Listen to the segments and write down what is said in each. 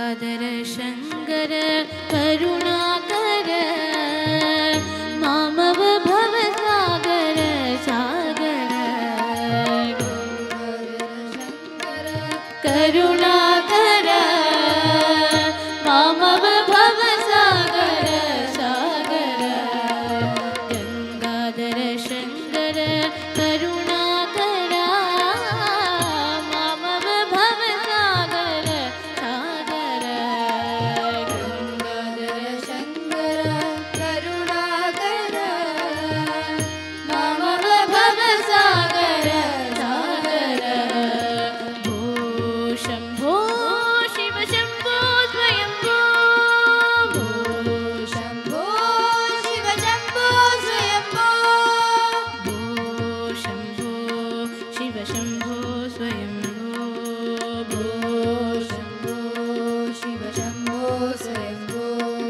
ഗംഗാധര ശങ്കര കരുണാകര മാമവ ഭവസാഗര സാഗര കരുണാകര മാമവ ഭവസാഗര സാഗര ഗംഗാധര ശങ്കര കരുണാകര മാമവ ഭവസാഗര സാഗര ഗംഗാധര ശങ്കര കരുണാകര മാമവ ഭവസാഗര സാഗര ഭൂ ശംഭോ ശിവ ശംഭോ സ്വയംഭോ ഭൂ ശംഭോ ശിവ ശംഭോ സ്വയംഭോ ഭൂ ശംഭോ ശിവ ശംഭോ സ്വയംഭോ ഭൂ ശംഭോ ശിവ ശംഭോ സ്വയംഭോ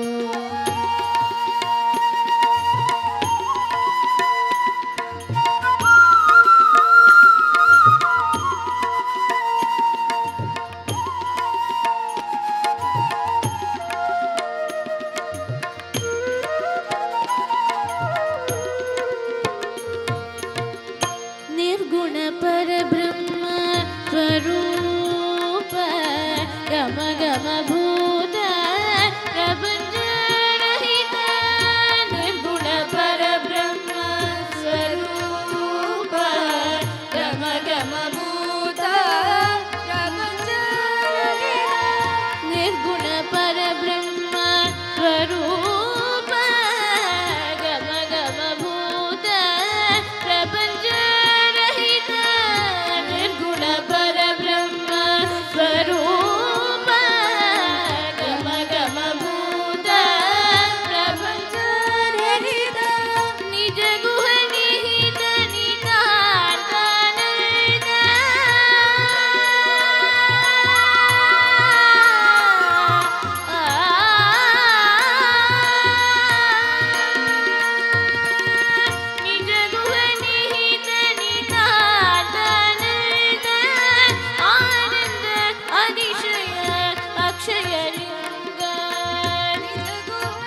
निर्गुण परब्रह्म स्वरूप गम गम भूत प्रपञ्च रहित निर्गुण परब्रह्म स्वरूप गम गम भूत प्रपञ्च रहित निर्गुण परब्रह्म स्वरूप गम गम भूत प्रपञ्च रहित निर्गुण परब्रह्म स्वरूप गम गम भूत प्रपञ्च रहित निज गुह निहित निज गुह निहित नितानन्द आनन्द अतिशय अक्षयलिङ्ग निज गुह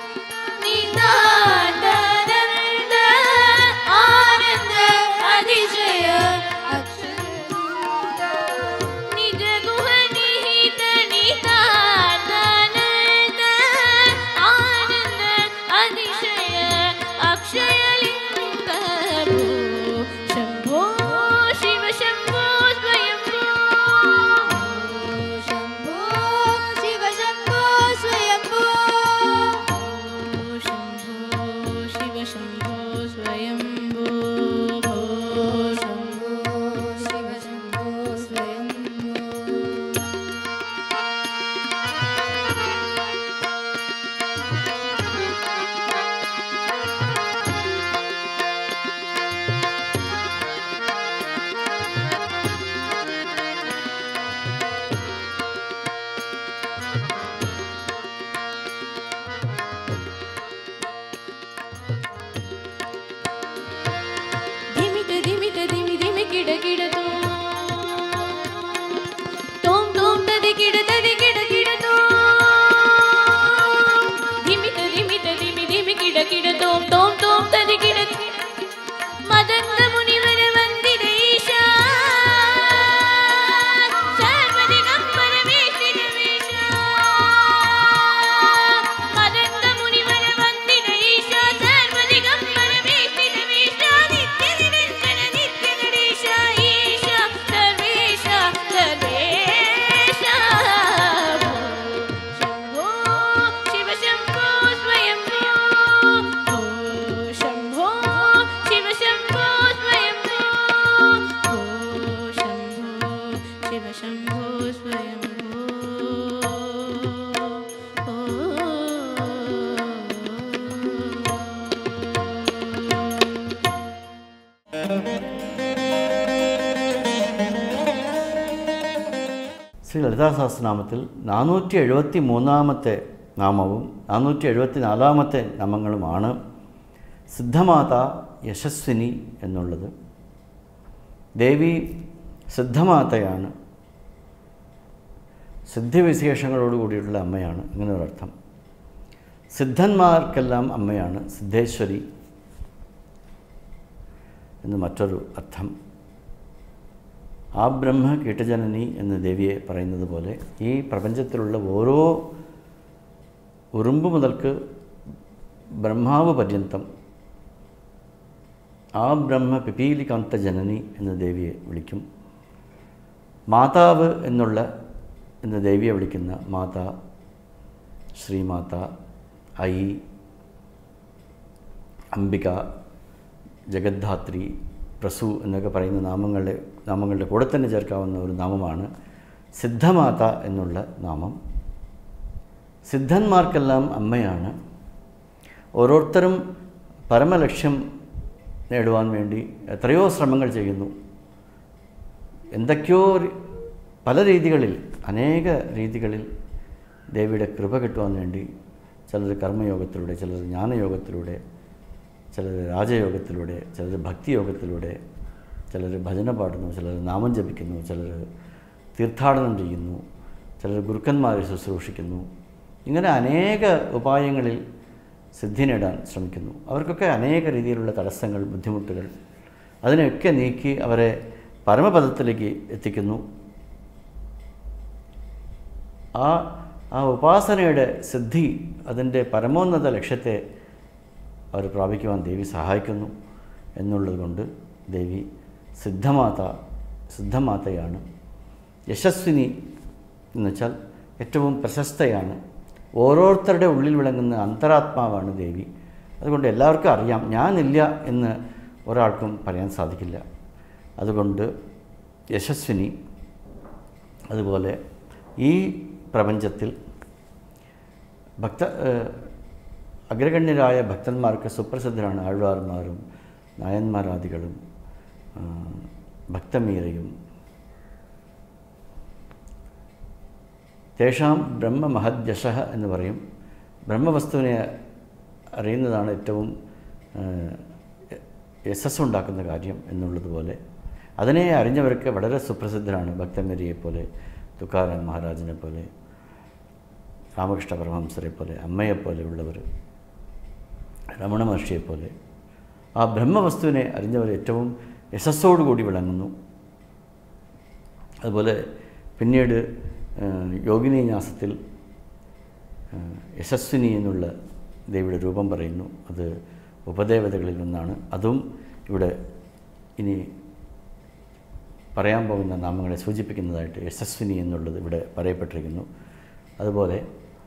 नितानन्द आनन्द अतिशय अक्षयलिङ्ग निज गुह निहित नितानन्द आनन्द अतिशय अक्षयलिङ्ग भो शम्भो शिव शम्भो स्वयम्भो शम्भो शिव शम्भो स्वयम्भो शम्भो शिव शम्भो स्वयम्भो भो शम्भो शिव शम्भो स्वयम्भो ಧಿಮಿಟ ಧಿಮಿಟ ಧಿಮಿ ಧಿಮಿ ಕಿಡ ಕಿಡ ತೋಂ ತೋಂ ತದಿ ಕಿಡ ತದಿ ಕಿಡ ಕಿಡ ಧಿಮಿಟ ಧಿಮಿಟ ಧಿಮಿ ಧಿಮಿ ಕಿಡ ಕಿಡ ತೋಂ ತೋಂ ತೋಂ ತದಿ ಕಿಡ ಮದಂಗ ಮುನಿವರ ವಂದಿದ ಈಶಾ ಸರ್ವದಿಗಂಬರ ವೇಷಿದ ವೇಷ ಮದಂಗ ಮುನಿವರ ವಂದಿದ ಈಶಾ ಸರ್ವದಿಗಂಬರ ವೇಷಿದ ವೇಷ ನಿತ್ಯ ನಿರಂಜನ ನಿತ್ಯ ನಡೆಶ ಈಶ ಸರ್ವೇಶ ಸರ್ವೇಶ ಶಂಭೋ ಶಿವ ಶಂಭೋ ಸ್ವಯಂಭೋ ಭೋ ಶಂಭೋ ಶಿವ ಶಂಭೋ ಸ್ವಯಂಭೋ ಭೋ ಶಂಭೋ ಶಿವ ಶಂಭೋ ಸ್ವಯಂಭೋ ശ്രീ ലളിതാ സഹസ്രനാമത്തിൽ നാനൂറ്റി എഴുപത്തി മൂന്നാമത്തെ നാമവും നാനൂറ്റി എഴുപത്തി നാലാമത്തെ നാമങ്ങളുമാണ് സിദ്ധമാത യശസ്വിനി എന്നുള്ളത് ദേവി സിദ്ധമാതയാണ് സിദ്ധിവിശേഷങ്ങളോട് കൂടിയിട്ടുള്ള അമ്മയാണ് അങ്ങനെ ഒരർത്ഥം സിദ്ധന്മാർക്കെല്ലാം അമ്മയാണ് സിദ്ധേശ്വരി എന്ന് മറ്റൊരു അർത്ഥം ആ ബ്രഹ്മ കീട്ടജനനി എന്ന ദേവിയെ പറയുന്നത് പോലെ ഈ പ്രപഞ്ചത്തിലുള്ള ഓരോ ഉറുമ്പ് മുതൽക്ക് ബ്രഹ്മാവ് പര്യന്തം ആ ബ്രഹ്മ പിപീലികാന്ത ജനനി എന്ന ദേവിയെ വിളിക്കും മാതാവ് എന്നുള്ള എന്ന ദേവിയെ വിളിക്കുന്ന മാതാ ശ്രീമാത ഐ അംബിക ജഗദ്ധാത്രി പ്രസു എന്നൊക്കെ പറയുന്ന നാമങ്ങളുടെ നാമങ്ങളുടെ കൂടെ തന്നെ ചേർക്കാവുന്ന ഒരു നാമമാണ് സിദ്ധമാത എന്നുള്ള നാമം സിദ്ധന്മാർക്കെല്ലാം അമ്മയാണ് ഓരോരുത്തരും പരമലക്ഷ്യം നേടുവാൻ വേണ്ടി എത്രയോ ശ്രമങ്ങൾ ചെയ്യുന്നു എന്തൊക്കെയോ രി- പല രീതികളിൽ അനേക രീതികളിൽ ദേവിയുടെ കൃപ കിട്ടുവാൻ വേണ്ടി ചിലർ കർമ്മയോഗത്തിലൂടെ ചിലർ ജ്ഞാനയോഗത്തിലൂടെ ചിലർ രാജയോഗത്തിലൂടെ ചിലർ ഭക്തിയോഗത്തിലൂടെ ചിലർ ഭജന പാടുന്നു ചിലർ നാമം ജപിക്കുന്നു ചിലർ തീർത്ഥാടനം ചെയ്യുന്നു ചിലർ ഗുരുക്കന്മാരെ ശുശ്രൂഷിക്കുന്നു ഇങ്ങനെ അനേക ഉപായങ്ങളിൽ സിദ്ധി നേടാൻ ശ്രമിക്കുന്നു അവർക്കൊക്കെ അനേക രീതിയിലുള്ള തടസ്സങ്ങൾ ബുദ്ധിമുട്ടുകൾ അതിനെയൊക്കെ നീക്കി അവരെ പരമപദത്തിലേക്ക് എത്തിക്കുന്നു ആ ആ ഉപാസനയുടെ സിദ്ധി അതിൻ്റെ പരമോന്നത ലക്ഷ്യത്തെ അവർ പ്രാപിക്കുവാൻ ദേവി സഹായിക്കുന്നു എന്നുള്ളത് കൊണ്ട് ദേവി സിദ്ധമാത സിദ്ധമാതയാണ് യശസ്വിനി എന്ന് വെച്ചാൽ ഏറ്റവും പ്രശസ്തയാണ് ഓരോരുത്തരുടെ ഉള്ളിൽ വിളങ്ങുന്ന അന്തരാത്മാവാണ് ദേവി അതുകൊണ്ട് എല്ലാവർക്കും അറിയാം ഞാനില്ല എന്ന് ഒരാൾക്കും പറയാൻ സാധിക്കില്ല അതുകൊണ്ട് യശസ്വിനി അതുപോലെ ഈ പ്രപഞ്ചത്തിൽ ഭക്ത ഏഹ്, അഗ്രഗണ്യരായ ഭക്തന്മാർക്ക് സുപ്രസിദ്ധരാണ് ആഴ്വാർമാരും നായന്മാരാദികളും ആ, ഭക്തമീരയും തേഷാം ബ്രഹ്മമഹദ്യശ എന്ന് പറയും ബ്രഹ്മവസ്തുവിനെ അറിയുന്നതാണ് ഏറ്റവും ആ, യശസ്സുണ്ടാക്കുന്ന കാര്യം എന്നുള്ളതുപോലെ അതിനെ അറിഞ്ഞവർക്ക് വളരെ സുപ്രസിദ്ധരാണ് ഭക്തമേരിയെ പോലെ തുക്കാരാം മഹാരാജിനെ പോലെ രാമകൃഷ്ണ പരമഹംസരെ പോലെ അമ്മയെപ്പോലെയുള്ളവർ രമണ മഹർഷിയെപ്പോലെ ആ ബ്രഹ്മവസ്തുവിനെ അറിഞ്ഞവർ ഏറ്റവും യശസ്സോടുകൂടി വിളങ്ങുന്നു അതുപോലെ പിന്നീട് ആ, യോഗിനി ന്യാസത്തിൽ ആ, യശസ്വിനി എന്നുള്ള ദേവിയുടെ രൂപം പറയുന്നു അത് ഉപദേവതകളിൽ ഒന്നാണ് അതും ഇവിടെ ഇനി പറയാൻ പോകുന്ന നാമങ്ങളെ സൂചിപ്പിക്കുന്നതായിട്ട് യശസ്വിനി എന്നുള്ളത് ഇവിടെ പറയപ്പെട്ടിരിക്കുന്നു അതുപോലെ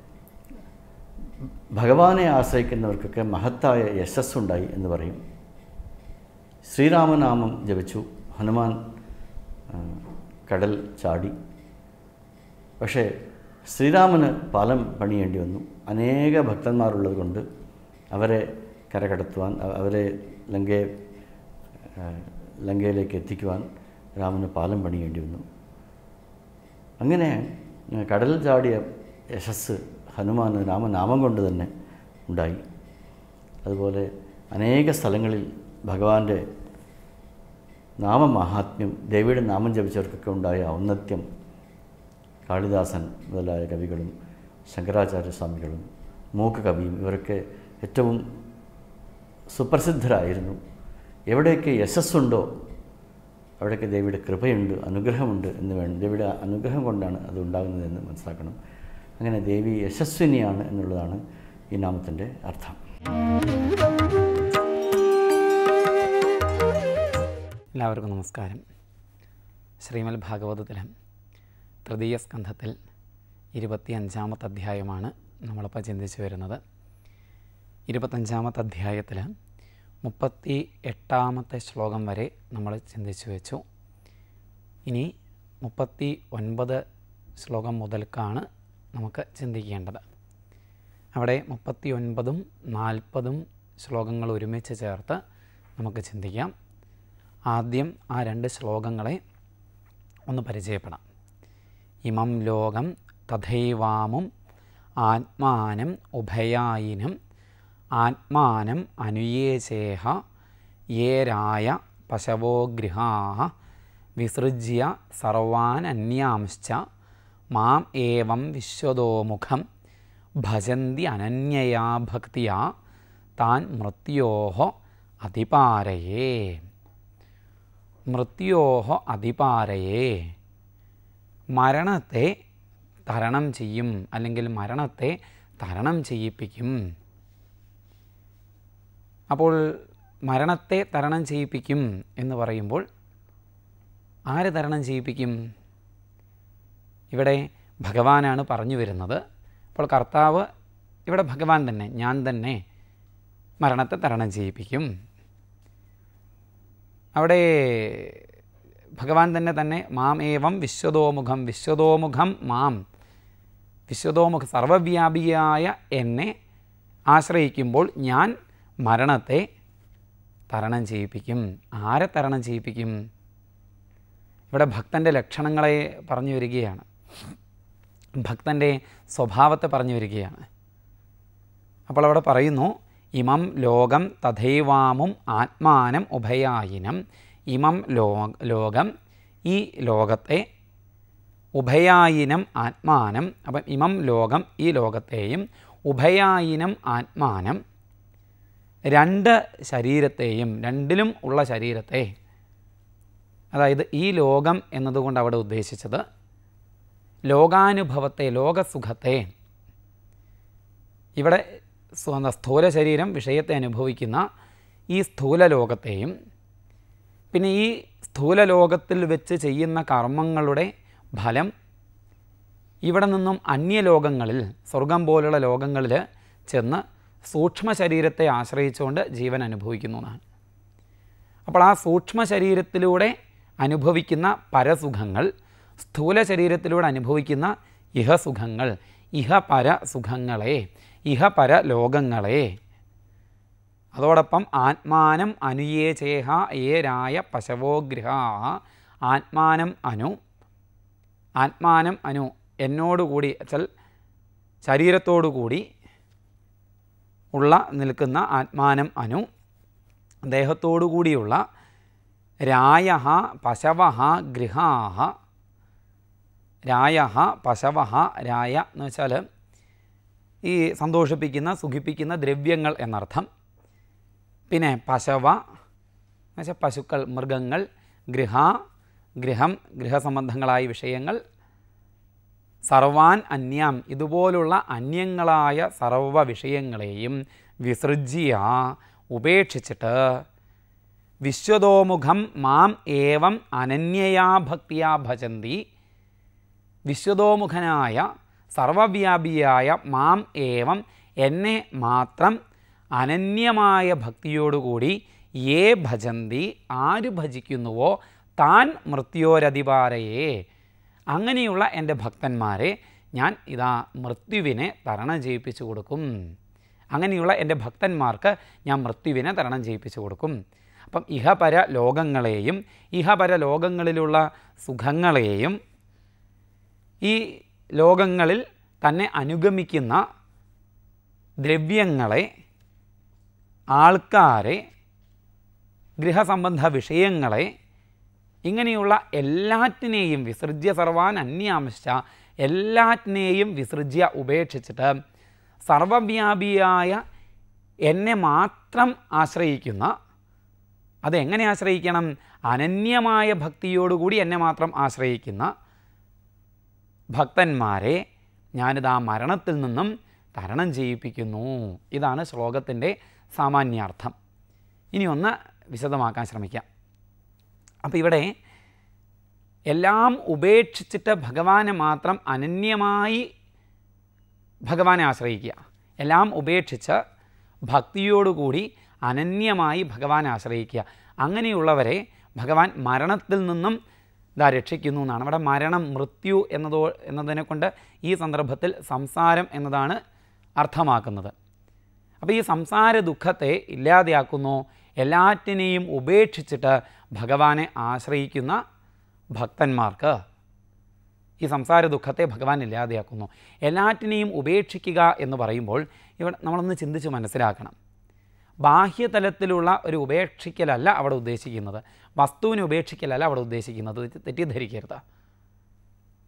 ഭഗവാനെ ആശ്രയിക്കുന്നവർക്കൊക്കെ മഹത്തായ യശസ്സുണ്ടായി എന്ന് പറയും ശ്രീരാമനാമം ജപിച്ചു ഹനുമാൻ ആ, കടൽ ചാടി പക്ഷേ ശ്രീരാമന് പാലം പണിയേണ്ടി വന്നു അനേക ഭക്തന്മാരുള്ളത് കൊണ്ട് അവരെ കരകടത്തുവാൻ അവ- അവരെ ലങ്കയെ ആ, ലങ്കയിലേക്ക് എത്തിക്കുവാൻ രാമന് പാലം പണിയേണ്ടി വന്നു അങ്ങനെ ആ, കടലിൽ ചാടിയ യശസ് ഹനുമാന് രാമനാമം കൊണ്ട് തന്നെ ഉണ്ടായി അതുപോലെ അനേക സ്ഥലങ്ങളിൽ ഭഗവാന്റെ നാമമാഹാത്മ്യം ദേവിയുടെ നാമം ജപിച്ചവർക്കൊക്കെ ഉണ്ടായ ഔന്നത്യം കാളിദാസൻ മുതലായ കവികളും ശങ്കരാചാര്യസ്വാമികളും മൂക്ക് കവിയും ഇവരൊക്കെ ഏറ്റവും സുപ്രസിദ്ധരായിരുന്നു എവിടെയൊക്കെ യശസ്സുണ്ടോ അവിടെയൊക്കെ ദേവിയുടെ കൃപയുണ്ട് അനുഗ്രഹമുണ്ട് എന്ന് വേണം ദേവിയുടെ അനുഗ്രഹം കൊണ്ടാണ് അത് ഉണ്ടാകുന്നതെന്ന് മനസ്സിലാക്കണം അങ്ങനെ ദേവി യശസ്വിനിയാണ് എന്നുള്ളതാണ് ഈ നാമത്തിൻ്റെ അർത്ഥം എല്ലാവർക്കും നമസ്കാരം ശ്രീമൽ ഭാഗവതത്തിലെ തൃതീയ സ്കന്ധത്തിൽ ഇരുപത്തി അഞ്ചാമത്തെ അധ്യായമാണ് നമ്മളിപ്പോൾ ചിന്തിച്ചു വരുന്നത് ഇരുപത്തഞ്ചാമത്തെ അധ്യായത്തിൽ മുപ്പത്തി എട്ടാമത്തെ ശ്ലോകം വരെ നമ്മൾ ചിന്തിച്ചു വെച്ചു ഇനി മുപ്പത്തി ഒൻപത് ശ്ലോകം മുതൽക്കാണ് നമുക്ക് ചിന്തിക്കേണ്ടത് അവിടെ മുപ്പത്തി ഒൻപതും നാൽപ്പതും ശ്ലോകങ്ങൾ ഒരുമിച്ച് ചേർത്ത് നമുക്ക് ചിന്തിക്കാം ആദ്യം ആ രണ്ട് ശ്ലോകങ്ങളെ ഒന്ന് പരിചയപ്പെടാം ഇമം ലോകം തഥൈവാമും ആത്മാനം ഉഭയായിനം ആത്മാനം അനുയേചേഹ യേരായ പശവോ ഗൃഹാ വിസൃജ്യ സർവാനന്യാംശ്ച മാം ഏവം വിശ്വതോമുഖം ഭജന്തി അനന്യയാ ഭക്തിയാ താൻ മൃത്യോഹോ അതിപാരയേ മൃത്യോഹോ അതിപാരയേ മരണത്തെ തരണം ചെയ്യും അല്ലെങ്കിൽ മരണത്തെ തരണം ചെയ്യിപ്പിക്കും അപ്പോൾ മരണത്തെ തരണം ചെയ്യിപ്പിക്കും എന്ന് പറയുമ്പോൾ ആര് തരണം ചെയ്യിപ്പിക്കും ഇവിടെ ഭഗവാനാണ് പറഞ്ഞു വരുന്നത് അപ്പോൾ കർത്താവ് ഇവിടെ ഭഗവാൻ തന്നെ ഞാൻ തന്നെ മരണത്തെ തരണം ചെയ്യിപ്പിക്കും അവിടെ ഭഗവാൻ തന്നെ തന്നെ മാം ഏവം വിശ്വതോമുഖം വിശ്വതോമുഖം മാം വിശ്വതോമുഖ സർവവ്യാപിയായ എന്നെ ആശ്രയിക്കുമ്പോൾ ഞാൻ മരണത്തെ തരണം ചെയ്യിപ്പിക്കും ആരെ തരണം ചെയ്യിപ്പിക്കും ഇവിടെ ഭക്തൻ്റെ ലക്ഷണങ്ങളെ പറഞ്ഞു വരികയാണ് ഭക്തൻ്റെ സ്വഭാവത്തെ പറഞ്ഞു വരികയാണ് അപ്പോൾ അവിടെ പറയുന്നു ഇമം ലോകം തഥൈവാമും ആത്മാനം ഉഭയായിനം ഇമം ലോ ലോകം ഈ ലോകത്തെ ഉഭയായിനം ആത്മാനം അപ്പം ഇമം ലോകം ഈ ലോകത്തെയും ഉഭയായിനം ആത്മാനം രണ്ട് ശരീരത്തെയും രണ്ടിലും ഉള്ള ശരീരത്തെ അതായത് ഈ ലോകം എന്നതുകൊണ്ട് അവിടെ ഉദ്ദേശിച്ചത് ലോകാനുഭവത്തെ ലോകസുഖത്തെ ഇവിടെ സ്വ- സ്ഥൂല ശരീരം വിഷയത്തെ അനുഭവിക്കുന്ന ഈ സ്ഥൂല ലോകത്തെയും പിന്നെ ഈ സ്ഥൂല ലോകത്തിൽ വെച്ച് ചെയ്യുന്ന കർമ്മങ്ങളുടെ ഫലം ഇവിടെ നിന്നും അന്യലോകങ്ങളിൽ സ്വർഗം പോലുള്ള ലോകങ്ങളിൽ ചെന്ന് സൂക്ഷ്മ ശരീരത്തെ ആശ്രയിച്ചുകൊണ്ട് ജീവൻ അനുഭവിക്കുന്നു എന്നാണ് അപ്പോൾ ആ സൂക്ഷ്മ ശരീരത്തിലൂടെ അനുഭവിക്കുന്ന പരസുഖങ്ങൾ സ്ഥൂല ശരീരത്തിലൂടെ അനുഭവിക്കുന്ന ഇഹസുഖങ്ങൾ ഇഹപര സുഖങ്ങളെ ഇഹപര ലോകങ്ങളെ അതോടൊപ്പം ആത്മാനം അനുയേ ചേഹ ഏരായ പശവോഗ്രഹ ആത്മാനം അനു ആത്മാനം അനു എന്നോടുകൂടി വെച്ചാൽ ശരീരത്തോടുകൂടി ഉള്ള നിൽക്കുന്ന ആത്മാനം അനു ദേഹത്തോടുകൂടിയുള്ള രായ പശവ ഗൃഹാഹ രായ പശവ രായ എന്ന് വെച്ചാൽ ഈ സന്തോഷിപ്പിക്കുന്ന സുഖിപ്പിക്കുന്ന ദ്രവ്യങ്ങൾ എന്നർത്ഥം പിന്നെ പശവ എന്ന് വെച്ചാൽ പശുക്കൾ മൃഗങ്ങൾ ഗൃഹ ഗൃഹം ഗൃഹസംബന്ധങ്ങളായ വിഷയങ്ങൾ സർവാൻ അന്യാം ഇതുപോലുള്ള അന്യങ്ങളായ സർവ വിഷയങ്ങളെയും വിസൃജ്യ ഉപേക്ഷിച്ചിട്ട് വിശ്വതോമുഖം മാം ഏവം അനന്യയാ ഭക്തിയാ ഭജന്തി വിശ്വതോമുഖനായ സർവവ്യാപിയായ മാം ഏവം എന്നെ മാത്രം അനന്യമായ ഭക്തിയോടുകൂടി ഏ ഭജന്തി ആര് ഭജിക്കുന്നുവോ താൻ മൃത്യോരധിപാരയെ അങ്ങനെയുള്ള എൻ്റെ ഭക്തന്മാരെ ഞാൻ ഇതാ മൃത്യുവിനെ തരണം ചെയ്യിപ്പിച്ചു കൊടുക്കും അങ്ങനെയുള്ള എൻ്റെ ഭക്തന്മാർക്ക് ഞാൻ മൃത്യുവിനെ തരണം ചെയ്യിപ്പിച്ചു കൊടുക്കും അപ്പം ഇഹപര ലോകങ്ങളെയും ഇഹപര ലോകങ്ങളിലുള്ള സുഖങ്ങളെയും ഈ ലോകങ്ങളിൽ തന്നെ അനുഗമിക്കുന്ന ദ്രവ്യങ്ങളെ ആൾക്കാരെ ഗൃഹസംബന്ധ വിഷയങ്ങളെ ഇങ്ങനെയുള്ള എല്ലാറ്റിനെയും വിസൃജ്യ സർവാൻ അന്യാംശ എല്ലാറ്റിനെയും വിസൃജ്യ ഉപേക്ഷിച്ചിട്ട് സർവവ്യാപിയായ എന്നെ മാത്രം ആശ്രയിക്കുന്ന അതെങ്ങനെ ആശ്രയിക്കണം അനന്യമായ ഭക്തിയോടുകൂടി എന്നെ മാത്രം ആശ്രയിക്കുന്ന ഭക്തന്മാരെ ഞാനിതാ മരണത്തിൽ നിന്നും തരണം ചെയ്യിപ്പിക്കുന്നു ഇതാണ് ശ്ലോകത്തിൻ്റെ സാമാന്യാർത്ഥം ഇനി ഒന്ന് വിശദമാക്കാൻ ശ്രമിക്കാം അപ്പോൾ ഇവിടെ എല്ലാം ഉപേക്ഷിച്ചിട്ട് ഭഗവാനെ മാത്രം അനന്യമായി ഭഗവാനെ ആശ്രയിക്കുക എല്ലാം ഉപേക്ഷിച്ച് ഭക്തിയോടുകൂടി അനന്യമായി ഭഗവാനെ ആശ്രയിക്കുക അങ്ങനെയുള്ളവരെ ഭഗവാൻ മരണത്തിൽ നിന്നും ഇതാ രക്ഷിക്കുന്നു എന്നാണ് അവിടെ മരണം മൃത്യു എന്നതോ എന്നതിനെ കൊണ്ട് ഈ സന്ദർഭത്തിൽ സംസാരം എന്നതാണ് അർത്ഥമാക്കുന്നത് അപ്പോൾ ഈ സംസാര ദുഃഖത്തെ ഇല്ലാതെയാക്കുന്നു എല്ലാറ്റിനെയും ഉപേക്ഷിച്ചിട്ട് ഭഗവാനെ ആശ്രയിക്കുന്ന ഭക്തന്മാർക്ക് ഈ സംസാര ദുഃഖത്തെ ഭഗവാൻ ഇല്ലാതെയാക്കുന്നു എല്ലാറ്റിനെയും ഉപേക്ഷിക്കുക എന്ന് പറയുമ്പോൾ ഇവിടെ നമ്മളൊന്ന് ചിന്തിച്ച് മനസ്സിലാക്കണം ബാഹ്യതലത്തിലുള്ള ഒരു ഉപേക്ഷിക്കലല്ല അവിടെ ഉദ്ദേശിക്കുന്നത് വസ്തുവിനെ ഉപേക്ഷിക്കലല്ല അവിടെ ഉദ്ദേശിക്കുന്നത് ഇത് തെറ്റിദ്ധരിക്കരുത്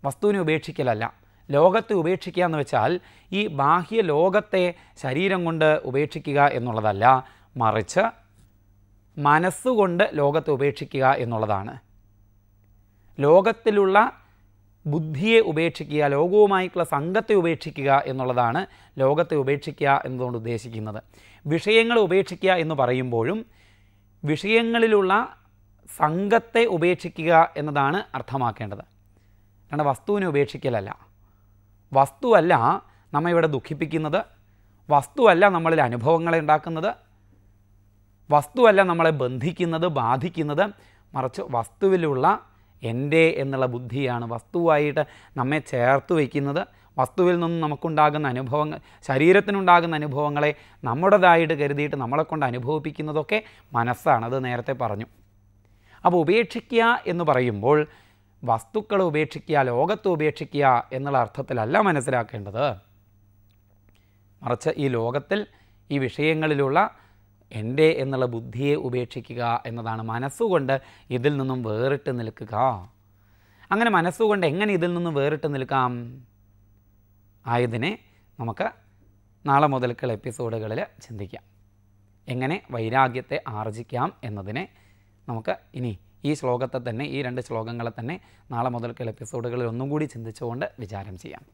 വസ്തുവിനെ ഉപേക്ഷിക്കലല്ല ലോകത്തെ ഉപേക്ഷിക്കുക എന്ന് വെച്ചാൽ ഈ ബാഹ്യ ലോകത്തെ ശരീരം കൊണ്ട് ഉപേക്ഷിക്കുക എന്നുള്ളതല്ല മറിച്ച് മനസ്സുകൊണ്ട് ലോകത്തെ ഉപേക്ഷിക്കുക എന്നുള്ളതാണ് ലോകത്തിലുള്ള ബുദ്ധിയെ ഉപേക്ഷിക്കുക ലോകവുമായിട്ടുള്ള സംഘത്തെ ഉപേക്ഷിക്കുക എന്നുള്ളതാണ് ലോകത്തെ ഉപേക്ഷിക്കുക എന്നതുകൊണ്ട് ഉദ്ദേശിക്കുന്നത് വിഷയങ്ങൾ ഉപേക്ഷിക്കുക എന്ന് പറയുമ്പോഴും വിഷയങ്ങളിലുള്ള സംഘത്തെ ഉപേക്ഷിക്കുക എന്നതാണ് അർത്ഥമാക്കേണ്ടത് കാരണം വസ്തുവിനെ ഉപേക്ഷിക്കലല്ല വസ്തുവല്ല നമ്മെ ഇവിടെ ദുഃഖിപ്പിക്കുന്നത് വസ്തുവല്ല നമ്മളിൽ അനുഭവങ്ങളെ ഉണ്ടാക്കുന്നത് വസ്തുവല്ല നമ്മളെ ബന്ധിക്കുന്നത് ബാധിക്കുന്നത് മറിച്ച് വസ്തുവിലുള്ള എൻ്റെ എന്നുള്ള ബുദ്ധിയാണ് വസ്തുവായിട്ട് നമ്മെ ചേർത്ത് വയ്ക്കുന്നത് വസ്തുവിൽ നിന്നും നമുക്കുണ്ടാകുന്ന അനുഭവങ്ങൾ ശരീരത്തിനുണ്ടാകുന്ന അനുഭവങ്ങളെ നമ്മുടേതായിട്ട് കരുതിയിട്ട് നമ്മളെ കൊണ്ട് അനുഭവിപ്പിക്കുന്നതൊക്കെ മനസ്സാണ് അത് നേരത്തെ പറഞ്ഞു അപ്പോൾ ഉപേക്ഷിക്കുക എന്ന് പറയുമ്പോൾ വസ്തുക്കളെ ഉപേക്ഷിക്കുക ലോകത്തെ ഉപേക്ഷിക്കുക എന്നുള്ള അർത്ഥത്തിലല്ല മനസ്സിലാക്കേണ്ടത് മറിച്ച് ഈ ലോകത്തിൽ ഈ വിഷയങ്ങളിലുള്ള എൻ്റെ എന്നുള്ള ബുദ്ധിയെ ഉപേക്ഷിക്കുക എന്നതാണ് മനസ്സുകൊണ്ട് ഇതിൽ നിന്നും വേറിട്ട് നിൽക്കുക അങ്ങനെ മനസ്സുകൊണ്ട് എങ്ങനെ ഇതിൽ നിന്നും വേറിട്ട് നിൽക്കാം ആയതിനെ നമുക്ക് നാളെ മുതൽക്കുള്ള എപ്പിസോഡുകളിൽ ചിന്തിക്കാം എങ്ങനെ വൈരാഗ്യത്തെ ആർജിക്കാം എന്നതിനെ നമുക്ക് ഇനി ഈ ശ്ലോകത്തെ തന്നെ ഈ രണ്ട് ശ്ലോകങ്ങളെ തന്നെ നാളെ മുതൽക്കുള്ള എപ്പിസോഡുകളിൽ ഒന്നും കൂടി ചിന്തിച്ചുകൊണ്ട് വിചാരം ചെയ്യാം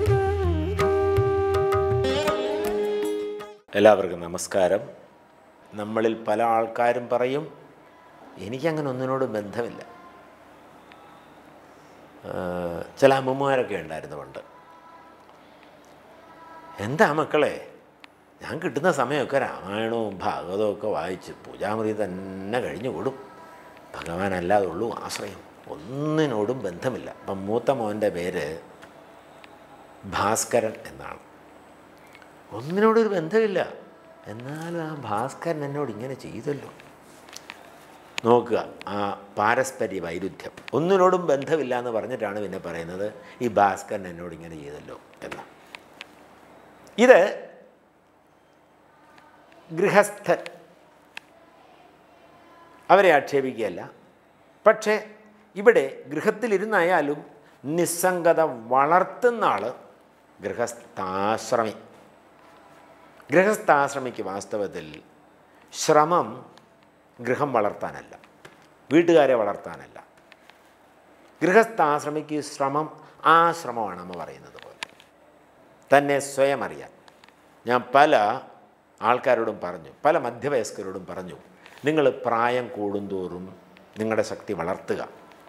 എല്ലാവർക്കും നമസ്കാരം നമ്മളിൽ പല ആൾക്കാരും പറയും എനിക്കങ്ങനെ ഒന്നിനോടും ബന്ധമില്ല ആ, ചില അമ്മമാരൊക്കെ ഉണ്ടായിരുന്നു പണ്ട് എന്താ മക്കളെ ഞാൻ കിട്ടുന്ന സമയമൊക്കെ രാമായണവും ഭാഗവതവും ഒക്കെ വായിച്ച് പൂജാമുറി തന്നെ കഴിഞ്ഞു കൂടും ഭഗവാൻ അല്ലാതെ ഉള്ളൂ ആശ്രയം ഒന്നിനോടും ബന്ധമില്ല അപ്പം മൂത്ത മോൻ്റെ പേര് ഭാസ്കരൻ എന്നാണ് ഒന്നിനോടൊരു ബന്ധമില്ല എന്നാലും ആ ഭാസ്കരൻ എന്നോട് ഇങ്ങനെ ചെയ്തല്ലോ നോക്കുക ആ പാരസ്പര്യ വൈരുദ്ധ്യം ഒന്നിനോടും ബന്ധമില്ല എന്ന് പറഞ്ഞിട്ടാണ് പിന്നെ പറയുന്നത് ഈ ഭാസ്കരൻ എന്നോട് ഇങ്ങനെ ചെയ്തല്ലോ എന്ന് ഇത് ഗൃഹസ്ഥൻ അവരെ ആക്ഷേപിക്കുകയല്ല പക്ഷേ ഇവിടെ ഗൃഹത്തിലിരുന്നായാലും നിസ്സംഗത വളർത്തുന്ന ആൾ ഗൃഹസ്ഥാശ്രമി ഗൃഹസ്ഥാശ്രമിക്ക് വാസ്തവത്തിൽ ശ്രമം ഗൃഹം വളർത്താനല്ല വീട്ടുകാരെ വളർത്താനല്ല ഗൃഹസ്ഥാശ്രമിക്ക് ശ്രമം ആ ശ്രമമാണ് അമ്മ പറയുന്നത് പോലെ തന്നെ സ്വയം അറിയാൻ ഞാൻ പല ആൾക്കാരോടും പറഞ്ഞു പല മധ്യവയസ്കരോടും പറഞ്ഞു നിങ്ങൾ പ്രായം കൂടുന്തോറും നിങ്ങളുടെ ശക്തി വളർത്തുക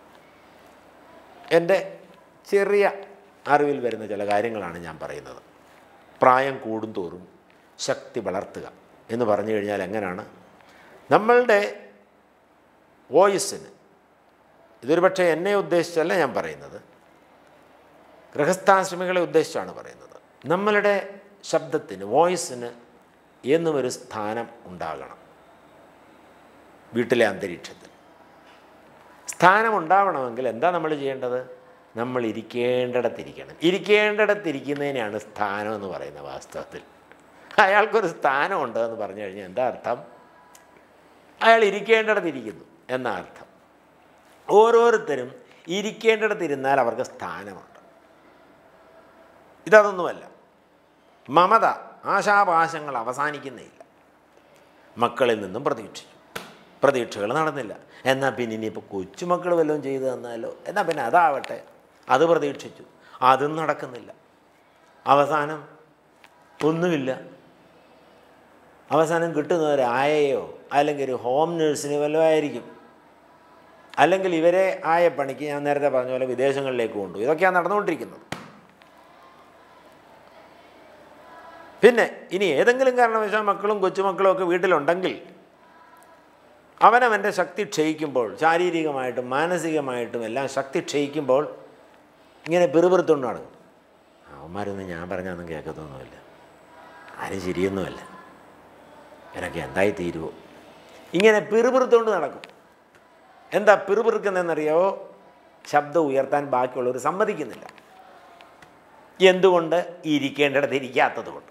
എൻ്റെ ചെറിയ അറിവിൽ വരുന്ന ചില കാര്യങ്ങളാണ് ഞാൻ പറയുന്നത് പ്രായം കൂടുന്തോറും ശക്തി വളർത്തുക എന്ന് പറഞ്ഞു കഴിഞ്ഞാൽ എങ്ങനെയാണ് നമ്മളുടെ വോയിസിന് ഇതൊരു പക്ഷേ എന്നെ ഉദ്ദേശിച്ചല്ല ഞാൻ പറയുന്നത് ഗൃഹസ്ഥാശ്രമികളെ ഉദ്ദേശിച്ചാണ് പറയുന്നത് നമ്മളുടെ ശബ്ദത്തിന് വോയിസിന് എന്നും ഒരു സ്ഥാനം ഉണ്ടാകണം വീട്ടിലെ അന്തരീക്ഷത്തിൽ സ്ഥാനം ഉണ്ടാവണമെങ്കിൽ എന്താ നമ്മൾ ചെയ്യേണ്ടത് നമ്മൾ ഇരിക്കേണ്ടിടത്തിരിക്കണം ഇരിക്കേണ്ടിടത്തിരിക്കുന്നതിനെയാണ് സ്ഥാനം എന്ന് പറയുന്നത് വാസ്തവത്തിൽ അയാൾക്കൊരു സ്ഥാനമുണ്ട് എന്ന് പറഞ്ഞു കഴിഞ്ഞാൽ എന്താ അർത്ഥം അയാൾ ഇരിക്കേണ്ടിടത്തിരിക്കുന്നു എന്ന അർത്ഥം ഓരോരുത്തരും ഇരിക്കേണ്ടിടത്തിരുന്നാൽ അവർക്ക് സ്ഥാനമുണ്ട് ഇതതൊന്നുമല്ല മമത ആശാപാശങ്ങൾ അവസാനിക്കുന്നില്ല മക്കളിൽ നിന്നും പ്രതീക്ഷിച്ചു പ്രതീക്ഷകൾ നടന്നില്ല എന്നാൽ പിന്നെ ഇനിയിപ്പോൾ കൊച്ചുമക്കൾ വല്ലതും ചെയ്തു തന്നാലോ എന്നാൽ പിന്നെ അതാവട്ടെ അത് പ്രതീക്ഷിച്ചു അതും നടക്കുന്നില്ല അവസാനം ഒന്നുമില്ല അവസാനം കിട്ടുന്ന ഒരു ആയയോ അല്ലെങ്കിൽ ഒരു ഹോം നേഴ്സിന് വല്ലതും ആയിരിക്കും അല്ലെങ്കിൽ ഇവരെ ആയ പണിക്ക് ഞാൻ നേരത്തെ പറഞ്ഞ പോലെ വിദേശങ്ങളിലേക്ക് കൊണ്ടു ഇതൊക്കെയാണ് നടന്നുകൊണ്ടിരിക്കുന്നത് പിന്നെ ഇനി ഏതെങ്കിലും കാരണവശാൽ മക്കളും കൊച്ചുമക്കളും ഒക്കെ വീട്ടിലുണ്ടെങ്കിൽ അവനവൻ്റെ ശക്തി ക്ഷയിക്കുമ്പോൾ ശാരീരികമായിട്ടും മാനസികമായിട്ടും എല്ലാം ശക്തി ക്ഷയിക്കുമ്പോൾ ഇങ്ങനെ പിറുപിറുത്തുകൊണ്ട് നടക്കും അവന്മാരൊന്നും ഞാൻ പറഞ്ഞൊന്നും കേൾക്കത്തൊന്നുമില്ല ആരും ശരിയൊന്നുമല്ല എനിക്ക് എന്തായി തീരുവോ ഇങ്ങനെ പിറുപിറുത്തുകൊണ്ട് നടക്കും എന്താ പിറുപിറുക്കുന്നതെന്നറിയാവോ ശബ്ദം ഉയർത്താൻ ബാക്കിയുള്ളവർ സമ്മതിക്കുന്നില്ല എന്തുകൊണ്ട് ഇരിക്കേണ്ടിടത്ത് ഇരിക്കാത്തത് കൊണ്ട്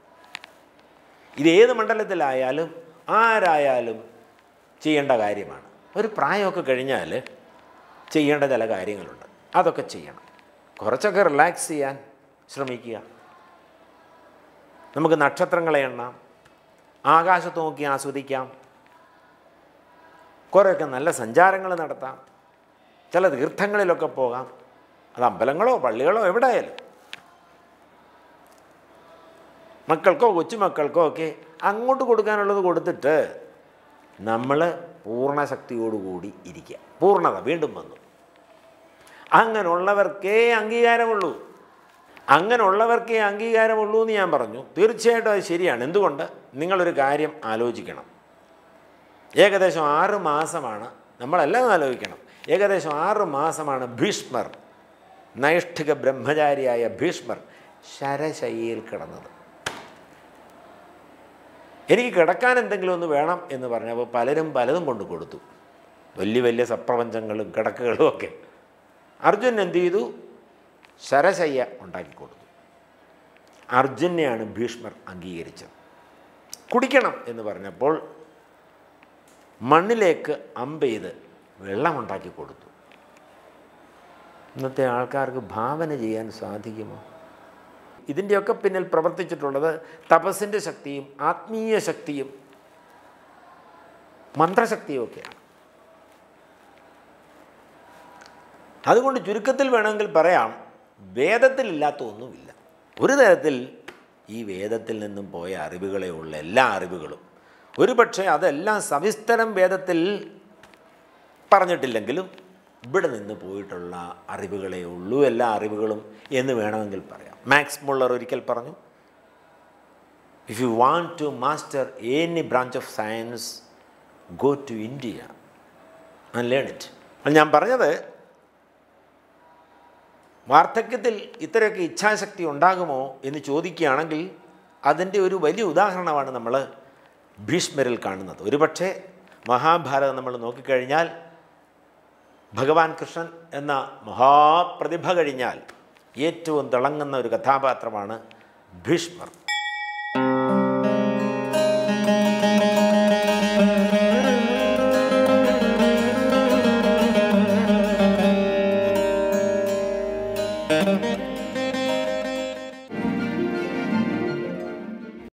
ഇതേത് മണ്ഡലത്തിലായാലും ആരായാലും ചെയ്യേണ്ട കാര്യമാണ് ഒരു പ്രായമൊക്കെ കഴിഞ്ഞാൽ ചെയ്യേണ്ട ചില കാര്യങ്ങളുണ്ട് അതൊക്കെ ചെയ്യണം കുറച്ചൊക്കെ റിലാക്സ് ചെയ്യാൻ ശ്രമിക്കുക നമുക്ക് നക്ഷത്രങ്ങളെ എണ്ണാം ആകാശത്ത് നോക്കി ആസ്വദിക്കാം കുറേയൊക്കെ നല്ല സഞ്ചാരങ്ങൾ നടത്താം ചില തീർത്ഥങ്ങളിലൊക്കെ പോകാം അത് അമ്പലങ്ങളോ പള്ളികളോ എവിടെയായാലും മക്കൾക്കോ കൊച്ചുമക്കൾക്കോ ഒക്കെ അങ്ങോട്ട് കൊടുക്കാനുള്ളത് കൊടുത്തിട്ട് നമ്മൾ പൂർണ്ണശക്തിയോടുകൂടി ഇരിക്കുക പൂർണ്ണത വീണ്ടും വന്നു അങ്ങനെയുള്ളവർക്കേ അംഗീകാരമുള്ളൂ അങ്ങനെയുള്ളവർക്കേ അംഗീകാരമുള്ളൂ എന്ന് ഞാൻ പറഞ്ഞു തീർച്ചയായിട്ടും അത് ശരിയാണ് എന്തുകൊണ്ട് നിങ്ങളൊരു കാര്യം ആലോചിക്കണം ഏകദേശം ആറ് മാസമാണ് നമ്മളെല്ലാം ആലോചിക്കണം ഏകദേശം ആറ് മാസമാണ് ഭീഷ്മർ നൈഷ്ഠിക ബ്രഹ്മചാരിയായ ഭീഷ്മർ ശരശയ്യയിൽ കിടന്നത് എനിക്ക് കിടക്കാൻ എന്തെങ്കിലും ഒന്ന് വേണം എന്ന് പറഞ്ഞപ്പോൾ പലരും പലതും കൊണ്ട് കൊടുത്തു വലിയ വലിയ സപ്രപഞ്ചങ്ങളും കിടക്കുകളും ഒക്കെ അർജുൻ എന്ത് ചെയ്തു ശരശയ്യ ഉണ്ടാക്കി കൊടുത്തു അർജുനെയാണ് ഭീഷ്മർ അംഗീകരിച്ചത് കുടിക്കണം എന്ന് പറഞ്ഞപ്പോൾ മണ്ണിലേക്ക് അമ്പെയ്ത് വെള്ളമുണ്ടാക്കി കൊടുത്തു ഇന്നത്തെ ആൾക്കാർക്ക് ഭാവന ചെയ്യാൻ സാധിക്കുമോ ഇതിൻ്റെയൊക്കെ പിന്നിൽ പ്രവർത്തിച്ചിട്ടുള്ളത് തപസ്സിൻ്റെ ശക്തിയും ആത്മീയ ശക്തിയും മന്ത്രശക്തിയും ഒക്കെയാണ് അതുകൊണ്ട് ചുരുക്കത്തിൽ വേണമെങ്കിൽ പറയാം വേദത്തിലില്ലാത്ത ഒന്നുമില്ല ഒരു തരത്തിൽ ഈ വേദത്തിൽ നിന്നും പോയ അറിവുകളേ ഉള്ള എല്ലാ അറിവുകളും ഒരു പക്ഷേ അതെല്ലാം സവിസ്തരം വേദത്തിൽ പറഞ്ഞിട്ടില്ലെങ്കിലും ഇവിടെ നിന്ന് പോയിട്ടുള്ള അറിവുകളേ ഉള്ളൂ എല്ലാ അറിവുകളും എന്ന് വേണമെങ്കിൽ പറയാം മാക്സ് മുള്ളർ ഒരിക്കൽ പറഞ്ഞു if you want to master any branch of science go to India and learn it ഞാൻ പറഞ്ഞത് വാർദ്ധക്യത്തിൽ ഇത്രയൊക്കെ ഇച്ഛാശക്തി ഉണ്ടാകുമോ എന്ന് ചോദിക്കുകയാണെങ്കിൽ അതിൻ്റെ ഒരു വലിയ ഉദാഹരണമാണ് നമ്മൾ ഭീഷ്മരിൽ കാണുന്നത് ഒരുപക്ഷെ മഹാഭാരതം നമ്മൾ നോക്കിക്കഴിഞ്ഞാൽ ഭഗവാൻ കൃഷ്ണൻ എന്ന മഹാപ്രതിഭ കഴിഞ്ഞാൽ ഏറ്റവും തിളങ്ങുന്ന ഒരു കഥാപാത്രമാണ് ഭീഷ്മർ